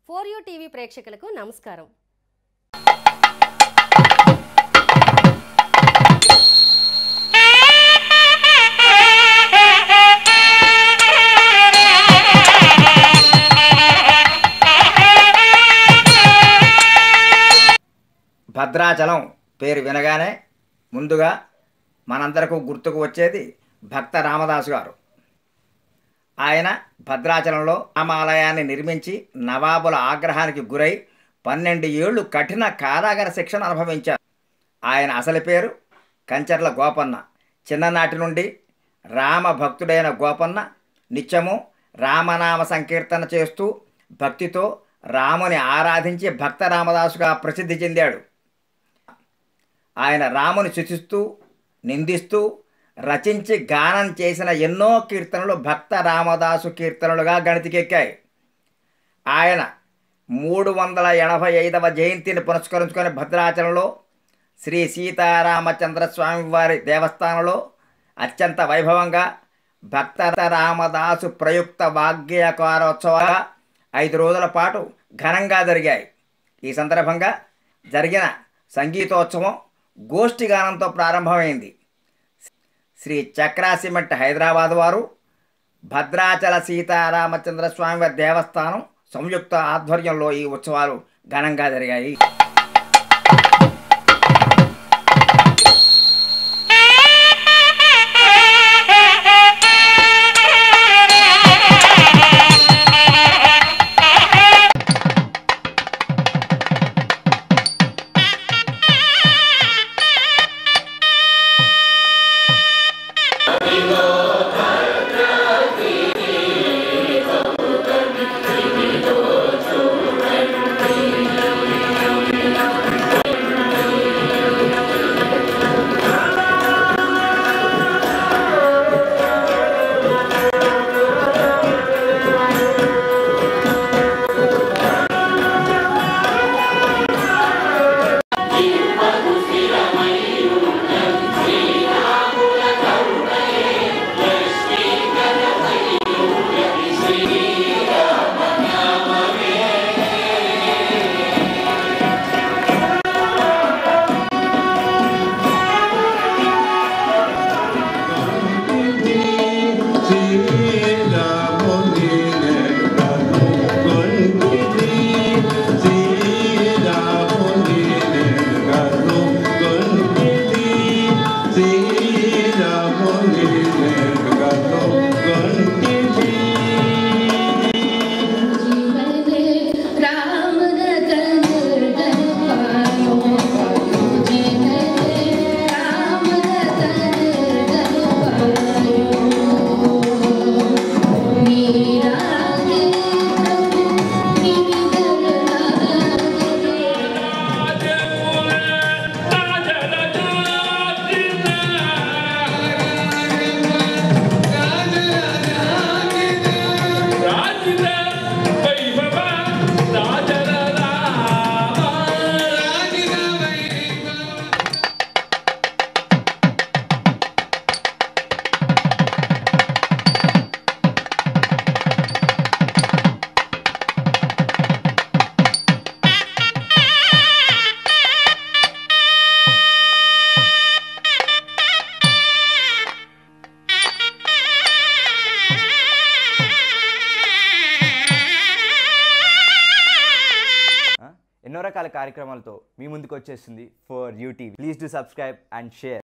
four you TV ప్రేక్షకులకు నమస్కారం భద్రాచలం పేరు వినగానే ముందుగా మనందరకు గుర్తుకు వచ్చేది భక్త రామదాసు గారు ఆయన భద్రాచలంలో రామాలయాన్ని నిర్మించి నవాబుల ఆగ్రహానికి గురై పన్నెండు ఏళ్లు కఠిన కారాగార శిక్షణ అనుభవించారు ఆయన అసలు పేరు కంచర్ల గోపన్న చిన్ననాటి నుండి రామ భక్తుడైన గోపన్న నిత్యము రామనామ సంకీర్తన చేస్తూ భక్తితో రాముని ఆరాధించి భక్త రామదాసుగా ప్రసిద్ధి చెందాడు ఆయన రాముని శిశిస్తూ నిందిస్తూ రచించి గానం చేసిన ఎన్నో కీర్తనలు భక్త రామదాసు కీర్తనలుగా గణితికెక్కాయి ఆయన మూడు వందల ఎనభై ఐదవ జయంతిని పురస్కరించుకొని భద్రాచలంలో శ్రీ సీతారామచంద్ర స్వామి వారి దేవస్థానంలో అత్యంత వైభవంగా భక్త రామదాసు ప్రయుక్త వాగ్గేయకారోత్సవాలు ఐదు రోజుల పాటు ఘనంగా జరిగాయి ఈ సందర్భంగా జరిగిన సంగీతోత్సవం గోష్ఠి గానంతో ప్రారంభమైంది శ్రీ చక్రా సిమెంట్ హైదరాబాద్ వారు భద్రాచల సీతారామచంద్ర స్వామి వారి దేవస్థానం సంయుక్త ఆధ్వర్యంలో ఈ ఉత్సవాలు ఘనంగా జరిగాయి ఎన్నో రకాల కార్యక్రమాలతో మీ ముందుకు వచ్చేస్తుంది for UTV please do subscribe and share